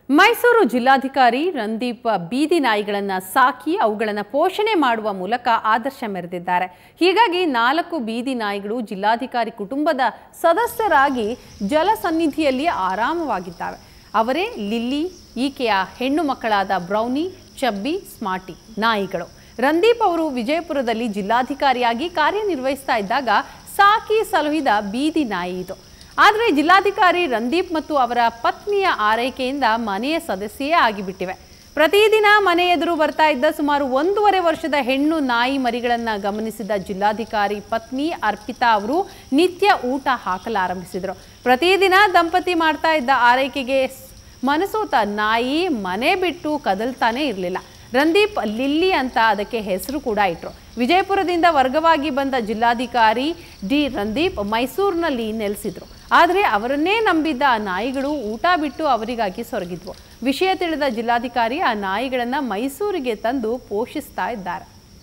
ಮೈಸೂರು ಜಿಲ್ಲಾಧಿಕಾರಿ ರಂದೀಪ್ ಬೀದಿ ನಾಯಿಗಳನ್ನು ಸಾಕಿ ಅವುಗಳನ್ನು ಪೋಷಣೆ ಮಾಡುವ ಮೂಲಕ ಆದರ್ಶ ಮೆರೆದಿದ್ದಾರೆ ಹೀಗಾಗಿ ನಾಲ್ಕು ಬೀದಿ ನಾಯಿಗಳು ಜಿಲ್ಲಾಧಿಕಾರಿ ಕುಟುಂಬದ ಸದಸ್ಯರಾಗಿ ಜಲಸನ್ನಿಧಿಯಲ್ಲಿ ಆರಾಮವಾಗಿದ್ದಾವೆ ಅವರೇ ಲಿಲ್ಲಿ ಈಕೆಯ ಹೆಣ್ಣು ಮಕ್ಕಳಾದ ಬ್ರೌನಿ ಚಬ್ಬಿ ಸ್ಮಾರ್ಟಿ ನಾಯಿಗಳು ರಂದೀಪ್ ಅವರು ವಿಜಯಪುರದಲ್ಲಿ ಜಿಲ್ಲಾಧಿಕಾರಿಯಾಗಿ ಕಾರ್ಯನಿರ್ವಹಿಸ್ತಾ ಇದ್ದಾಗ ಸಾಕಿ ಸಲುಹಿದ ಬೀದಿ ನಾಯಿ ಇದು ಆದರೆ ಜಿಲ್ಲಾಧಿಕಾರಿ ರಂದೀಪ್ ಮತ್ತು ಅವರ ಪತ್ನಿಯ ಆರೈಕೆಯಿಂದ ಮನೆಯ ಸದಸ್ಯೇ ಆಗಿಬಿಟ್ಟಿವೆ ಪ್ರತಿದಿನ ಮನೆ ಎದುರು ಬರ್ತಾ ಇದ್ದ ಸುಮಾರು ಒಂದೂವರೆ ವರ್ಷದ ಹೆಣ್ಣು ನಾಯಿ ಮರಿಗಳನ್ನು ಗಮನಿಸಿದ ಜಿಲ್ಲಾಧಿಕಾರಿ ಪತ್ನಿ ಅರ್ಪಿತಾ ಅವರು ನಿತ್ಯ ಊಟ ಹಾಕಲಾರಂಭಿಸಿದರು ಪ್ರತಿದಿನ ದಂಪತಿ ಮಾಡ್ತಾ ಇದ್ದ ಆರೈಕೆಗೆ ಸ್- ಮನಸೋತ ನಾಯಿ ಮನೆ ಬಿಟ್ಟು ಕದಲ್ತಾನೇ ಇರಲಿಲ್ಲ ರಂದೀಪ್ ಲಿಲ್ಲಿ ಅಂತ ಅದಕ್ಕೆ ಹೆಸರು ಕೂಡ ಇಟ್ರು ವಿಜಯಪುರದಿಂದ ವರ್ಗವಾಗಿ ಬಂದ ಜಿಲ್ಲಾಧಿಕಾರಿ ಡಿ ರಂದೀಪ್ ಮೈಸೂರಿನಲ್ಲಿ ನೆಲೆಸಿದ್ರು ಆದರೆ ಅವರನ್ನೇ ನಂಬಿದ್ದ ಆ ನಾಯಿಗಳು ಊಟ ಬಿಟ್ಟು ಅವರಿಗಾಗಿ ಸೊರಗಿದ್ವು ವಿಷಯ ತಿಳಿದ ಜಿಲ್ಲಾಧಿಕಾರಿ ಆ ನಾಯಿಗಳನ್ನು ಮೈಸೂರಿಗೆ ತಂದು ಪೋಷಿಸ್ತಾ ಇದ್ದಾರೆ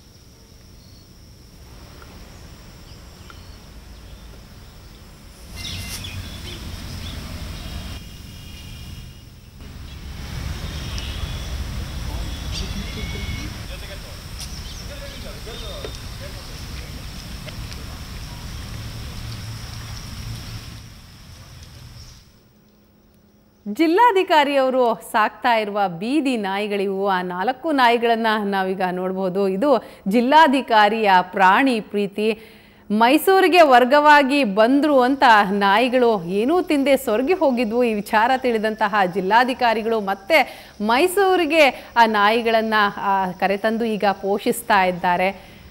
ಜಿಲ್ಲಾಧಿಕಾರಿಯವರು ಸಾಕ್ತಾ ಇರುವ ಬೀದಿ ನಾಯಿಗಳಿವು ಆ ನಾಲ್ಕು ನಾಯಿಗಳನ್ನು ನಾವೀಗ ನೋಡ್ಬೋದು ಇದು ಜಿಲ್ಲಾಧಿಕಾರಿಯ ಪ್ರಾಣಿ ಪ್ರೀತಿ ಮೈಸೂರಿಗೆ ವರ್ಗವಾಗಿ ಬಂದರು ಅಂತ ನಾಯಿಗಳು ಏನೂ ತಿಂದೆ ಸೊರಗಿ ಹೋಗಿದ್ವು ಈ ವಿಚಾರ ತಿಳಿದಂತಹ ಜಿಲ್ಲಾಧಿಕಾರಿಗಳು ಮತ್ತೆ ಮೈಸೂರಿಗೆ ಆ ನಾಯಿಗಳನ್ನು ಕರೆತಂದು ಈಗ ಪೋಷಿಸ್ತಾ ಇದ್ದಾರೆ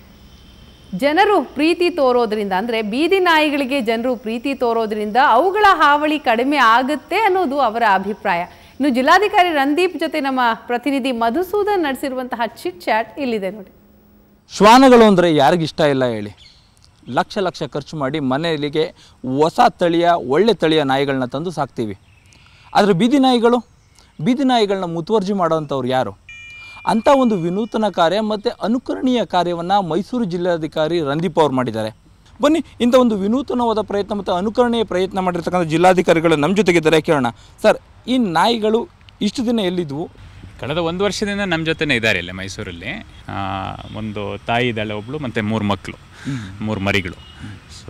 ಜನರು ಪ್ರೀತಿ ತೋರೋದ್ರಿಂದ ಅಂದರೆ ಬೀದಿ ನಾಯಿಗಳಿಗೆ ಜನರು ಪ್ರೀತಿ ತೋರೋದ್ರಿಂದ ಅವುಗಳ ಹಾವಳಿ ಕಡಿಮೆ ಆಗುತ್ತೆ ಅನ್ನೋದು ಅವರ ಅಭಿಪ್ರಾಯ ಇನ್ನು ಜಿಲ್ಲಾಧಿಕಾರಿ ರಂದೀಪ್ ಜೊತೆ ನಮ್ಮ ಪ್ರತಿನಿಧಿ ಮಧುಸೂದನ್ ನಡೆಸಿರುವಂತಹ ಚಿಟ್ ಚಾಟ್ ಇಲ್ಲಿದೆ ನೋಡಿ ಶ್ವಾನಗಳು ಅಂದರೆ ಯಾರಿಗಿಷ್ಟ ಇಲ್ಲ ಹೇಳಿ ಲಕ್ಷ ಲಕ್ಷ ಖರ್ಚು ಮಾಡಿ ಮನೆಯಲ್ಲಿಗೆ ಹೊಸ ತಳಿಯ ಒಳ್ಳೆ ತಳಿಯ ನಾಯಿಗಳನ್ನ ತಂದು ಸಾಕ್ತೀವಿ ಆದರೆ ಬೀದಿ ನಾಯಿಗಳು ಬೀದಿ ನಾಯಿಗಳನ್ನ ಮುತುವರ್ಜಿ ಮಾಡೋವಂಥವ್ರು ಯಾರು ಅಂಥ ಒಂದು ವಿನೂತನ ಕಾರ್ಯ ಮತ್ತು ಅನುಕರಣೀಯ ಕಾರ್ಯವನ್ನು ಮೈಸೂರು ಜಿಲ್ಲಾಧಿಕಾರಿ ರಂದೀಪ್ ಅವ್ರು ಮಾಡಿದ್ದಾರೆ ಬನ್ನಿ ಇಂಥ ಒಂದು ವಿನೂತನವಾದ ಪ್ರಯತ್ನ ಮತ್ತು ಅನುಕರಣೀಯ ಪ್ರಯತ್ನ ಮಾಡಿರ್ತಕ್ಕಂಥ ಜಿಲ್ಲಾಧಿಕಾರಿಗಳು ನಮ್ಮ ಜೊತೆಗಿದ್ದಾರೆ ಕೇಳೋಣ ಸರ್ ಈ ನಾಯಿಗಳು ಇಷ್ಟು ದಿನ ಎಲ್ಲಿದ್ವು ಕಳೆದ ಒಂದು ವರ್ಷದಿಂದ ನಮ್ಮ ಜೊತೆನೇ ಇದ್ದಾರೆ ಇಲ್ಲಿ ಮೈಸೂರಲ್ಲಿ ಆ, ಒಂದು ತಾಯಿ ಇದ್ದಾಳೆ ಒಬ್ಳು ಮತ್ತು ಮೂರು ಮಕ್ಕಳು ಮೂರು ಮರಿಗಳು ಸೊ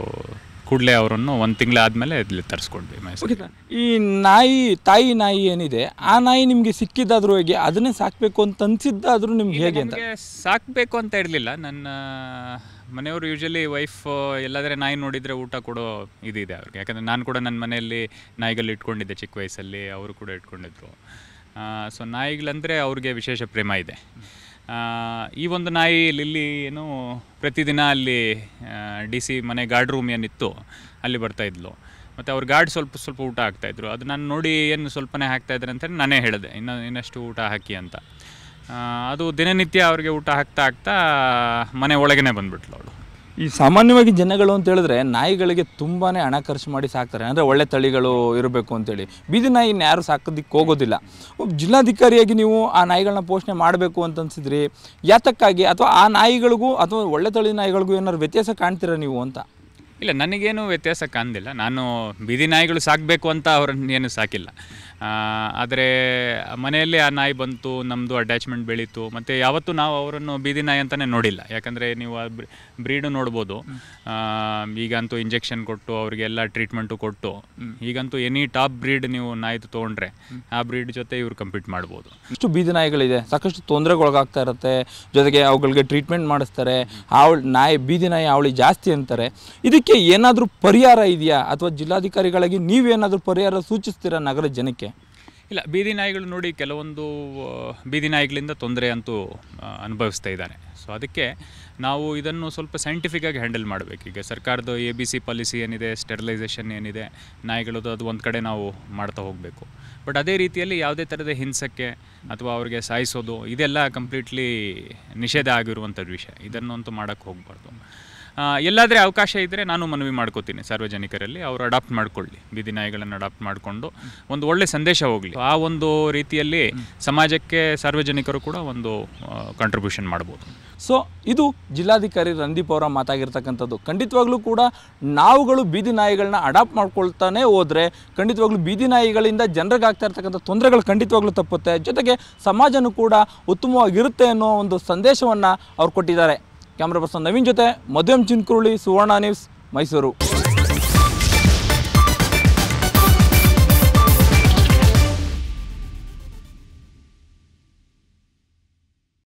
ಕೂಡಲೇ ಅವರನ್ನು ಒಂದು ತಿಂಗಳಾದಮೇಲೆ ಇಲ್ಲಿ ತರಿಸ್ಕೊಂಡ್ವಿ ಮೈಸೂರಿಗೆ ಈ ನಾಯಿ ತಾಯಿ ನಾಯಿ ಏನಿದೆ ಆ ನಾಯಿ ನಿಮಗೆ ಸಿಕ್ಕಿದ್ದಾದ್ರೂ ಹೇಗೆ ಅದನ್ನೇ ಸಾಕಬೇಕು ಅಂತ ಅನ್ಸಿದ್ದಾದ್ರೂ ನಿಮ್ಗೆ ಹೇಗೆ ಅಂತ ನನಗೆ ಸಾಕಬೇಕು ಅಂತ ಇರಲಿಲ್ಲ ನನ್ನ ಮನೆಯವರು ಯೂಶಲಿ ವೈಫ್ ಎಲ್ಲಾದರೆ ನಾಯಿ ನೋಡಿದರೆ ಊಟ ಕೊಡೋ ಇದಿದೆ ಅವ್ರಿಗೆ ಯಾಕಂದರೆ ನಾನು ಕೂಡ ನನ್ನ ಮನೆಯಲ್ಲಿ ನಾಯಿಗಳು ಇಟ್ಕೊಂಡಿದ್ದೆ ಚಿಕ್ಕ ವಯಸ್ಸಲ್ಲಿ ಅವರು ಕೂಡ ಇಟ್ಕೊಂಡಿದ್ರು ಸೊ ನಾಯಿಗಳಂದರೆ ಅವ್ರಿಗೆ ವಿಶೇಷ ಪ್ರೇಮ ಇದೆ ಆ, ಈ ಒಂದು ನಾಯಿ ಲಿಲ್ಲಿ ಏನು ಪ್ರತಿದಿನ ಅಲ್ಲಿ ಡಿ ಸಿ ಮನೆ ಗಾರ್ಡ್ ರೂಮ್ ಏನಿತ್ತು ಅಲ್ಲಿ ಬರ್ತಾ ಇದ್ಲು ಮತ್ತು ಅವ್ರ ಗಾರ್ಡ್ ಸ್ವಲ್ಪ ಸ್ವಲ್ಪ ಊಟ ಹಾಕ್ತಾಯಿದ್ರು ಅದು ನಾನು ನೋಡಿ ಏನು ಸ್ವಲ್ಪನೇ ಹಾಕ್ತಾಯಿದ್ರೆ ಅಂತ ನಾನೇ ಹೇಳಿದೆ ಇನ್ನು ಇನ್ನಷ್ಟು ಊಟ ಹಾಕಿ ಅಂತ ಆ, ಅದು ದಿನನಿತ್ಯ ಅವ್ರಿಗೆ ಊಟ ಹಾಕ್ತಾ ಹಾಕ್ತಾ ಮನೆ ಒಳಗನೆ ಬಂದ್ಬಿಟ್ಲು ಅವಳು ಈ ಸಾಮಾನ್ಯವಾಗಿ ಜನಗಳು ಅಂತ ಹೇಳಿದ್ರೆ ನಾಯಿಗಳಿಗೆ ತುಂಬಾ ಹಣ ಖರ್ಚು ಮಾಡಿ ಸಾಕ್ತಾರೆ ಅಂದರೆ ಒಳ್ಳೆ ತಳಿಗಳು ಇರಬೇಕು ಅಂತೇಳಿ ಬೀದಿ ನಾಯಿ ಯಾರು ಸಾಕೋದಕ್ಕೆ ಹೋಗೋದಿಲ್ಲ ಒಬ್ಬ ಜಿಲ್ಲಾಧಿಕಾರಿಯಾಗಿ ನೀವು ಆ ನಾಯಿಗಳನ್ನ ಪೋಷಣೆ ಮಾಡಬೇಕು ಅಂತ ಅನ್ಸಿದ್ರಿ ಯಾತಕ್ಕಾಗಿ ಅಥವಾ ಆ ನಾಯಿಗಳಿಗೂ ಅಥವಾ ಒಳ್ಳೆ ತಳಿ ನಾಯಿಗಳಿಗೂ ಏನಾದ್ರು ವ್ಯತ್ಯಾಸ ಕಾಣ್ತೀರಾ ನೀವು ಅಂತ ಇಲ್ಲ ನನಗೇನು ವ್ಯತ್ಯಾಸ ಕಾಣ್ದಿಲ್ಲ ನಾನು ಬೀದಿ ನಾಯಿಗಳು ಸಾಕಬೇಕು ಅಂತ ಅವ್ರನ್ನ ಏನು ಸಾಕಿಲ್ಲ ಆದರೆ ಮನೆಯಲ್ಲಿ ಆ ನಾಯಿ ಬಂತು ನಮ್ಮದು ಅಟ್ಯಾಚ್ಮೆಂಟ್ ಬೆಳೀತು ಮತ್ತು ಯಾವತ್ತೂ ನಾವು ಅವರನ್ನು ಬೀದಿ ನಾಯಿ ಅಂತಲೇ ನೋಡಿಲ್ಲ ಯಾಕಂದರೆ ನೀವು ಆ ಬ್ರೀಡು ನೋಡ್ಬೋದು ಆ, ಈಗಂತೂ ಇಂಜೆಕ್ಷನ್ ಕೊಟ್ಟು ಅವರಿಗೆಲ್ಲ ಟ್ರೀಟ್ಮೆಂಟು ಕೊಟ್ಟು ಈಗಂತೂ ಎನಿ ಟಾಪ್ ಬ್ರೀಡ್ ನೀವು ನಾಯಿದು ತೊಗೊಂಡ್ರೆ ಆ ಬ್ರೀಡ್ ಜೊತೆ ಇವ್ರು ಕಂಪೀಟ್ ಮಾಡ್ಬೋದು ಇಷ್ಟು ಬೀದಿ ನಾಯಿಗಳಿದೆ ಸಾಕಷ್ಟು ತೊಂದರೆಗೊಳಗಾಗ್ತಾ ಇರುತ್ತೆ ಜೊತೆಗೆ ಅವುಗಳಿಗೆ ಟ್ರೀಟ್ಮೆಂಟ್ ಮಾಡಿಸ್ತಾರೆ ಅವಳು ನಾಯಿ ಬೀದಿ ನಾಯಿ ಅವಳಿ ಜಾಸ್ತಿ ಅಂತಾರೆ ಇದಕ್ಕೆ ಏನಾದರೂ ಪರಿಹಾರ ಇದೆಯಾ ಅಥವಾ ಜಿಲ್ಲಾಧಿಕಾರಿಗಳಿಗೆ ನೀವೇನಾದರೂ ಪರಿಹಾರ ಸೂಚಿಸ್ತೀರಾ ನಗರದ ಜನಕ್ಕೆ ಇಲ್ಲ ಬೀದಿ ನಾಯಿಗಳು ನೋಡಿ ಕೆಲವೊಂದು ಆ, ಬೀದಿ ನಾಯಿಗಳಿಂದ ತೊಂದರೆ ಅಂತೂ ಆ, ಅನುಭವಿಸ್ತಾ ಇದ್ದಾರೆ ಸೊ ಅದಕ್ಕೆ ನಾವು ಇದನ್ನು ಸ್ವಲ್ಪ scientific ಆಗಿ ಹ್ಯಾಂಡಲ್ ಮಾಡಬೇಕು ಈಗ ಸರ್ಕಾರದ ಎ ಬಿ ಸಿ ಪಾಲಿಸಿ ಏನಿದೆ ಸ್ಟೆರಿಲೈಸೇಷನ್ ಏನಿದೆ ನಾಯಿಗಳದ್ದು ಅದು ಒಂದು ಕಡೆ ನಾವು ಮಾಡ್ತಾ ಹೋಗಬೇಕು ಬಟ್ ಅದೇ ರೀತಿಯಲ್ಲಿ ಯಾವುದೇ ಥರದ ಹಿಂಸಕ್ಕೆ ಅಥವಾ ಅವ್ರಿಗೆ ಸಾಯಿಸೋದು ಇದೆಲ್ಲ ಕಂಪ್ಲೀಟ್ಲಿ ನಿಷೇಧ ಆಗಿರುವಂಥದ್ದು ವಿಷಯ ಇದನ್ನಂತೂ ಮಾಡೋಕ್ಕೆ ಹೋಗಬಾರ್ದು ಆ, ಎಲ್ಲಾದರೆ ಅವಕಾಶ ಇದ್ದರೆ ನಾನು ಮನವಿ ಮಾಡ್ಕೋತೀನಿ ಸಾರ್ವಜನಿಕರಲ್ಲಿ ಅವರು ಅಡಾಪ್ಟ್ ಮಾಡ್ಕೊಳ್ಳಿ ಬೀದಿ ನಾಯಿಗಳನ್ನು ಅಡಾಪ್ಟ್ ಮಾಡಿಕೊಂಡು ಒಂದು ಒಳ್ಳೆ ಸಂದೇಶ ಹೋಗಲಿ ಆ ಒಂದು ರೀತಿಯಲ್ಲಿ ಸಮಾಜಕ್ಕೆ ಸಾರ್ವಜನಿಕರು ಕೂಡ ಒಂದು ಕಾಂಟ್ರಿಬ್ಯೂಷನ್ ಮಾಡ್ಬೋದು ಸೊ ಇದು ಜಿಲ್ಲಾಧಿಕಾರಿ ರಂದೀಪ್ ಅವರ ಮಾತಾಗಿರ್ತಕ್ಕಂಥದ್ದು ಖಂಡಿತವಾಗ್ಲೂ ಕೂಡ ನಾವುಗಳು ಬೀದಿ ನಾಯಿಗಳನ್ನ ಅಡಾಪ್ಟ್ ಮಾಡ್ಕೊಳ್ತಾನೆ ಹೋದರೆ ಖಂಡಿತವಾಗ್ಲೂ ಬೀದಿ ನಾಯಿಗಳಿಂದ ಜನರಿಗೆ ಆಗ್ತಾ ಇರ್ತಕ್ಕಂಥ ತೊಂದರೆಗಳು ಖಂಡಿತವಾಗ್ಲೂ ತಪ್ಪುತ್ತೆ ಜೊತೆಗೆ ಸಮಾಜನೂ ಕೂಡ ಉತ್ತಮವಾಗಿರುತ್ತೆ ಅನ್ನೋ ಒಂದು ಸಂದೇಶವನ್ನು ಅವ್ರು ಕೊಟ್ಟಿದ್ದಾರೆ ಕ್ಯಾಮ್ರಾ ಪರ್ಸನ್ ನವೀನ್ ಜೊತೆ ಮದುವೆ ಚಿನ್ಕುರುಳಿ ಸುವರ್ಣ ನ್ಯೂಸ್ ಮೈಸೂರು